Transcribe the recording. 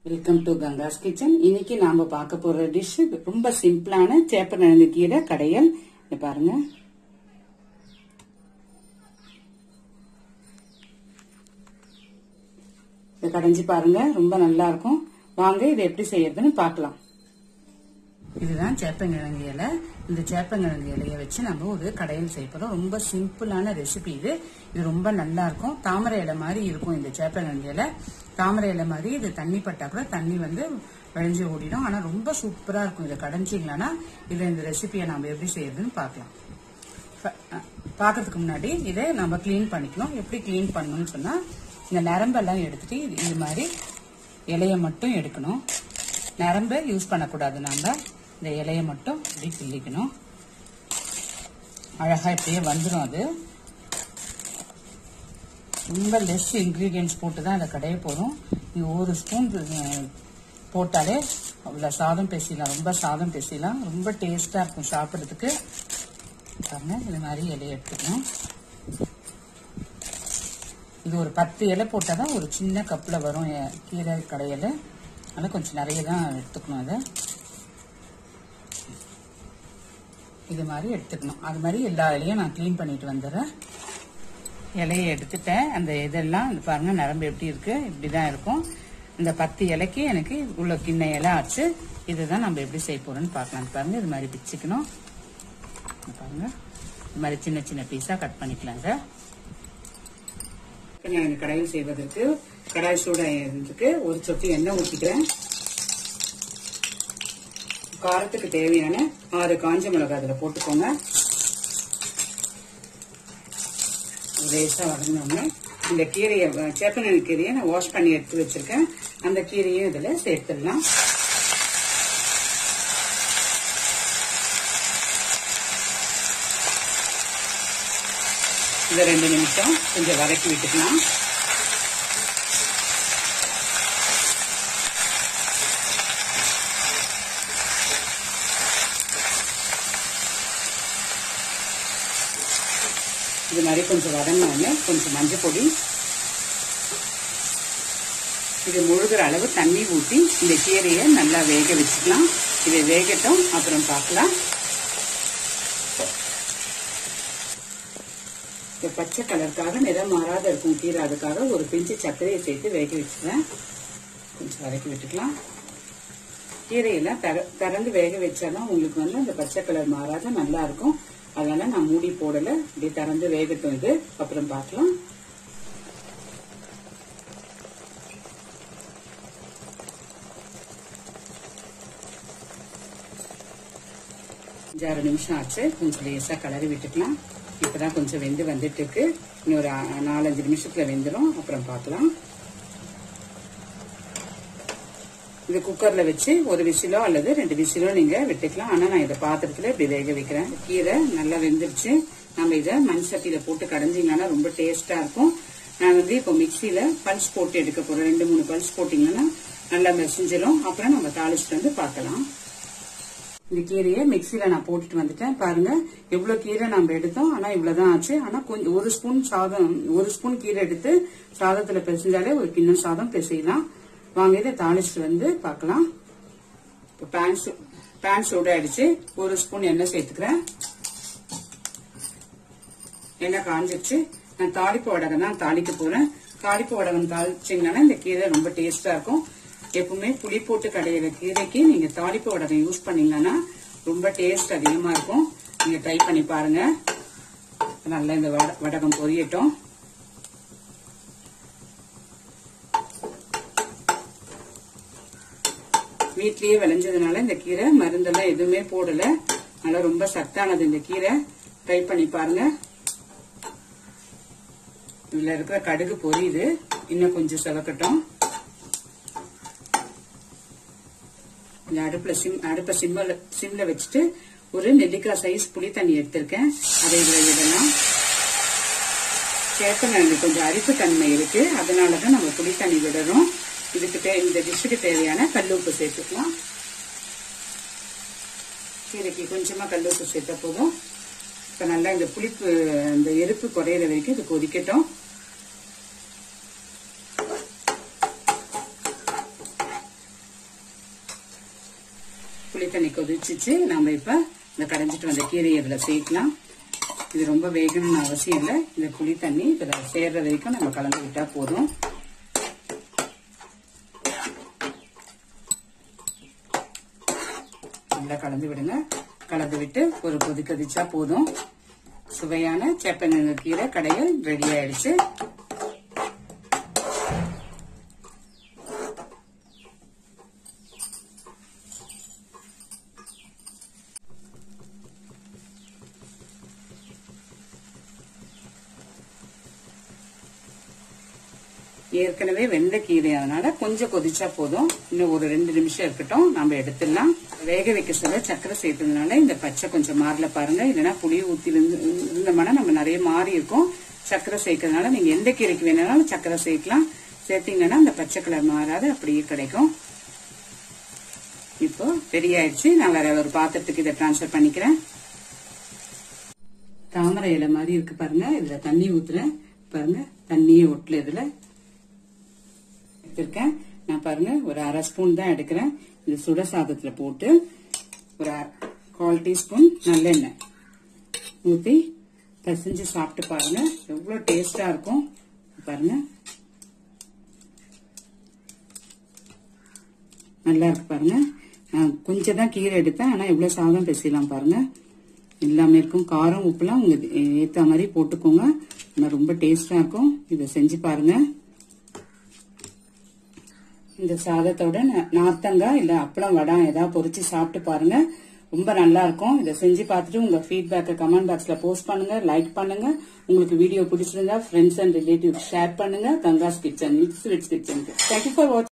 welcome to Gangas kitchen இன்னைக்கு நாம பார்க்க போற டிஷ் ரொம்ப சிம்பிளான சேப்பக்கிழங்கு கீரை கடையல் இங்க பாருங்க இதை கடைஞ்சி பாருங்க ரொம்ப நல்லா இருக்கும் வாங்க இதை எப்படி செய்யறதுன்னு பார்க்கலாம் இதுதான் சேப்பங்கிழங்கு இலை இந்த சேப்பங்கிழங்கு இலையை வச்சு நம்ம ஒரு கடையல் செய்ய போறோம் ரொம்ப சிம்பிளான ரெசிபி இது இது ரொம்ப நல்லா இருக்கும் தாமரை இலை மாதிரி இருக்கும் இந்த சேப்பங்கிழங்கு இலை தாமரை இலை மாதிரி இது தண்ணி பட்டா கூட தண்ணி வந்து விளைஞ்சு ஓடிடும் ஆனா ரொம்ப சூப்பரா இருக்கும் இதை கடைஞ்சிங்களா இதுல இந்த ரெசிபியை நம்ம எப்படி செய்யறதுன்னு பார்க்கலாம் ப- அஹ், பார்க்கறதுக்கு முன்னாடி இதை நம்ம க்ளீன் பண்ணிக்கணும் எப்படி க்ளீன் பண்ணணும்னு சொன்னா இந்த நரம்பெல்லாம் எடுத்துட்டு இது- இது மாதிரி இலையை மட்டும் எடுக்கணும் நரம்பை யூஸ் பண்ணக்கூடாது நாம இந்த இலையை மட்டும் இப்படி கிள்ளிக்கணும் அழகா இப்படியே வந்துடும் அது ரொம்ப லெஸ் இன்க்ரீடியன்ஸ் போட்டு தான் அதை கடைய போகிறோம் இது ஒரு ஸ்பூன் போட்டாலே அவ்வளோ சாதம் பேசிடலாம் ரொம்ப சாதம் பேசிடலாம் ரொம்ப டேஸ்டாக இருக்கும் சாப்பிட்றதுக்கு பாருங்க இது மாதிரி இலையை எடுத்துக்கணும் இது ஒரு பத்து இலை போட்டால் தான் ஒரு சின்ன கப்பில் வரும் எ- கீரை கடையில் அதனால் கொஞ்சம் நிறைய தான் எடுத்துக்கணும் அதை இது மாதிரி எடுத்துக்கணும் அது மாதிரி எல்லா இலையும் நான் க்ளீன் பண்ணிட்டு வந்துடுறேன் இலையை எடுத்துட்டேன் அந்த இதெல்லாம் இது பாருங்க நரம்பு எப்படி இருக்கு இப்படிதான் இருக்கும் இந்த பத்து இலைக்கு எனக்கு உள்ள கிண்ண இலை ஆச்சு இதுதான் நம்ம எப்படி செய்ய போறோம்னு பார்க்கலாம் பாருங்க இது மாதிரி பிச்சுக்கணும் இது பாருங்க இது மாதிரி சின்ன சின்ன பீஸா கட் பண்ணிக்கலாங்க நான் கடையில் செய்வதற்கு கடாய் சூடாகிறதுக்கு ஒரு சொட்டு எண்ணெய் ஊற்றிக்கிறேன் காரத்துக்கு தேவையான ஆறு காஞ்ச மிளகாய் அதில் போட்டுக்கோங்க லேசாக வதங்கினோம்னா இந்த கீரையை சேப்பனல் கீரையை நான் வாஷ் பண்ணி எடுத்து வச்சிருக்கேன் அந்த கீரையும் இதில் சேர்த்துடலாம் இதை ரெண்டு நிமிஷம் கொஞ்சம் வதக்கி விட்டுக்கலாம் இது மாதிரி கொஞ்சம் வதங்கினோடனே கொஞ்சம் மஞ்சள் பொடி இது முழுகிற அளவு தண்ணி ஊற்றி இந்த கீரையை நல்லா வேக வச்சுக்கலாம் இதை வேகட்டும் அப்புறம் பார்க்கலாம் இந்த பச்சை கலருக்காக நிறம் மாறாத இருக்கும் கீரை அதுக்காக ஒரு பிஞ்சு சர்க்கரையை சேர்த்து வேக வச்சுக்கிறேன் கொஞ்சம் வதக்கி விட்டுக்கலாம் கீரையெல்லாம் திற திறந்து வேக வச்சாதான் உங்களுக்கு வந்து அந்த பச்சை கலர் மாறாத நல்லா இருக்கும் அதனால நான் மூடி போடல இப்படி திறந்து வேகட்டும் இது அப்புறம் பார்க்கலாம் அஞ்சாறு நிமிஷம் ஆச்சு கொஞ்சம் லேசா கலரி விட்டுக்கலாம் இப்பதான் கொஞ்சம் வெந்து வந்துட்டு இருக்கு இன்னொரு அ- நாலஞ்சு நிமிஷத்துல வெந்துடும் அப்புறம் பார்க்கலாம் இது குக்கர்ல வச்சு ஒரு விசிலோ அல்லது ரெண்டு விசிலோ நீங்க விட்டுக்கலாம் ஆனா நான் இதை பாத்திரத்துல இப்படி வேக வைக்கிறேன் கீரை நல்லா வெந்துருச்சு நம்ம இதை மண் சட்டியில போட்டு கடைஞ்சிங்கன்னா ரொம்ப டேஸ்டா இருக்கும் நான் வந்து இப்போ மிக்சியில பல்ஸ் போட்டு எடுக்க போறேன் ரெண்டு மூணு பல்ஸ் போட்டீங்கன்னா நல்லா மெசிஞ்சிரும் அப்புறம் நம்ம தாளிச்சுட்டு வந்து பார்க்கலாம் இந்த கீரையை மிக்சியில நான் போட்டுட்டு வந்துட்டேன் பாருங்க எவ்வளவு கீரை நம்ம எடுத்தோம் ஆனா இவ்வளவுதான் ஆச்சு ஆனா கொஞ்சம் ஒரு ஸ்பூன் சாதம் ஒரு ஸ்பூன் கீரை எடுத்து சாதத்துல பிசைஞ்சாலே ஒரு கிண்ணம் சாதம் பிசையலாம் வாங்க இதை தாளிச்சுட்டு வந்து பார்க்கலாம் இப்போ பேன் சூ- பேன் சூடாயிடுச்சு ஒரு ஸ்பூன் எண்ணெய் சேர்த்துக்கிறேன் எண்ணெய் காஞ்சிருச்சு நான் தாளிப்பு வடகம் தான் தாளிக்க போறேன் தாளிப்பு வடகம் தாளிச்சிங்கன்னா இந்த கீரை ரொம்ப டேஸ்டா இருக்கும் எப்பவுமே புளி போட்டு கடையிற கீரைக்கு நீங்க தாளிப்பு வடகம் யூஸ் பண்ணீங்கன்னா ரொம்ப டேஸ்ட் அதிகமா இருக்கும் நீங்க ட்ரை பண்ணி பாருங்க நல்லா இந்த வட- வடகம் பொரியட்டும் வீட்லயே விளைஞ்சதுனால இந்த கீரை மருந்தெல்லாம் எதுவுமே போடல நல்லா ரொம்ப சத்தானது இந்த கீரை ட்ரை பண்ணி பாருங்க இதுல இருக்கிற கடுகு பொரியுது இன்னும் கொஞ்சம் செவக்கட்டும் இந்த அடுப்புல சிம் அடுப்பை சிம்ல சிம்ல வச்சுட்டு ஒரு நெல்லிக்காய் சைஸ் புளி தண்ணி எடுத்திருக்கேன் அதை இதுல விடலாம் சேப்பங்கிழங்கு கொஞ்சம் அரிப்பு தன்மை இருக்கு அதனாலதான் நம்ம புளி தண்ணி விடுறோம் இதுக்கு தே- இந்த டிஷ்ஷுக்கு தேவையான கல்லுப்பு சேர்த்துக்கலாம் கீரைக்கு கொஞ்சமா கல்லுப்பு சேர்த்த போதும் இப்ப நல்லா இந்த புளிப்பு இந்த எருப்பு குறையிற வரைக்கும் இது கொதிக்கட்டும் புளி தண்ணி கொதிச்சிச்சு நம்ம இப்ப இந்த கடைஞ்சிட்டு வந்த கீரையை இதுல சேர்க்கலாம் இது ரொம்ப வேகணும்னு அவசியம் இல்லை இந்த புளி தண்ணி இதுல சேர்ற வரைக்கும் நம்ம கலந்து விட்டா போதும் நல்லா கலந்து விடுங்க கலந்து விட்டு ஒரு கொதி கொதிச்சா போதும் சுவையான சேப்பங்கிழங்கு கீரை கடையில் ரெடி ஆயிடுச்சு ஏற்கனவே வெந்த கீரை அதனால கொஞ்சம் கொதிச்சா போதும் இன்னும் ஒரு ரெண்டு நிமிஷம் இருக்கட்டும் நம்ம எடுத்துடலாம் வேக வைக்க சொல்ல சக்கரை சேர்த்ததுனால இந்த பச்சை கொஞ்சம் மாறல பாருங்க இல்லைன்னா புளி ஊத்தி இருந்தோம்னா நம்ம நிறைய மாறி இருக்கும் சக்கரை சேர்க்கறதுனால நீங்க எந்த கீரைக்கு வேணாலும் சக்கரை சேர்க்கலாம் சேர்த்தீங்கன்னா அந்த பச்சை கலர் மாறாது அப்படியே கிடைக்கும் இப்போ ரெடி ஆயிடுச்சு நான் வேற ஒரு பாத்திரத்துக்கு இதை டிரான்ஸ்ஃபர் பண்ணிக்கிறேன் தாமரை இலை மாதிரி இருக்கு பாருங்க இதுல தண்ணி ஊத்துறேன் பாருங்க தண்ணியே ஒட்டல இதுல எடுத்திருக்கேன் நான் பாருங்க ஒரு அரை ஸ்பூன் தான் எடுக்கிறேன் இந்த சுட சாதத்துல போட்டு ஒரு அ- கால் டீஸ்பூன் நல்லெண்ணெய் ஊத்தி பிசைஞ்சு சாப்பிட்டு பாருங்க எவ்வளவு டேஸ்டா இருக்கும் பாருங்க நல்லா இருக்கு பாருங்க நான் கொஞ்சம் தான் கீரை எடுத்தேன் ஆனா இவ்வளவு சாதம் பேசிடலாம் பாருங்க எல்லாமே இருக்கும் காரம் உப்புலாம் உங்க ஏத்த மாதிரி போட்டுக்கோங்க ஆனா ரொம்ப டேஸ்டா இருக்கும் இதை செஞ்சு பாருங்க இந்த சாதத்தோட நா- நார்த்தங்காய் இல்ல அப்பளம் வடம் ஏதாவது பொரிச்சு சாப்பிட்டு பாருங்க ரொம்ப நல்லா இருக்கும் இதை செஞ்சு பார்த்துட்டு உங்க ஃபீட்பேக்கை கமெண்ட் பாக்ஸ்ல போஸ்ட் பண்ணுங்க லைக் பண்ணுங்க உங்களுக்கு வீடியோ பிடிச்சிருந்தா ஃப்ரெண்ட்ஸ் அண்ட் ரிலேட்டிவ் ஷேர் பண்ணுங்க கங்காஸ் கிச்சன் மிக்ஸ் விட்ஸ் கிச்சனுக்கு தேங்க்யூ ஃபார் வாட்சிங்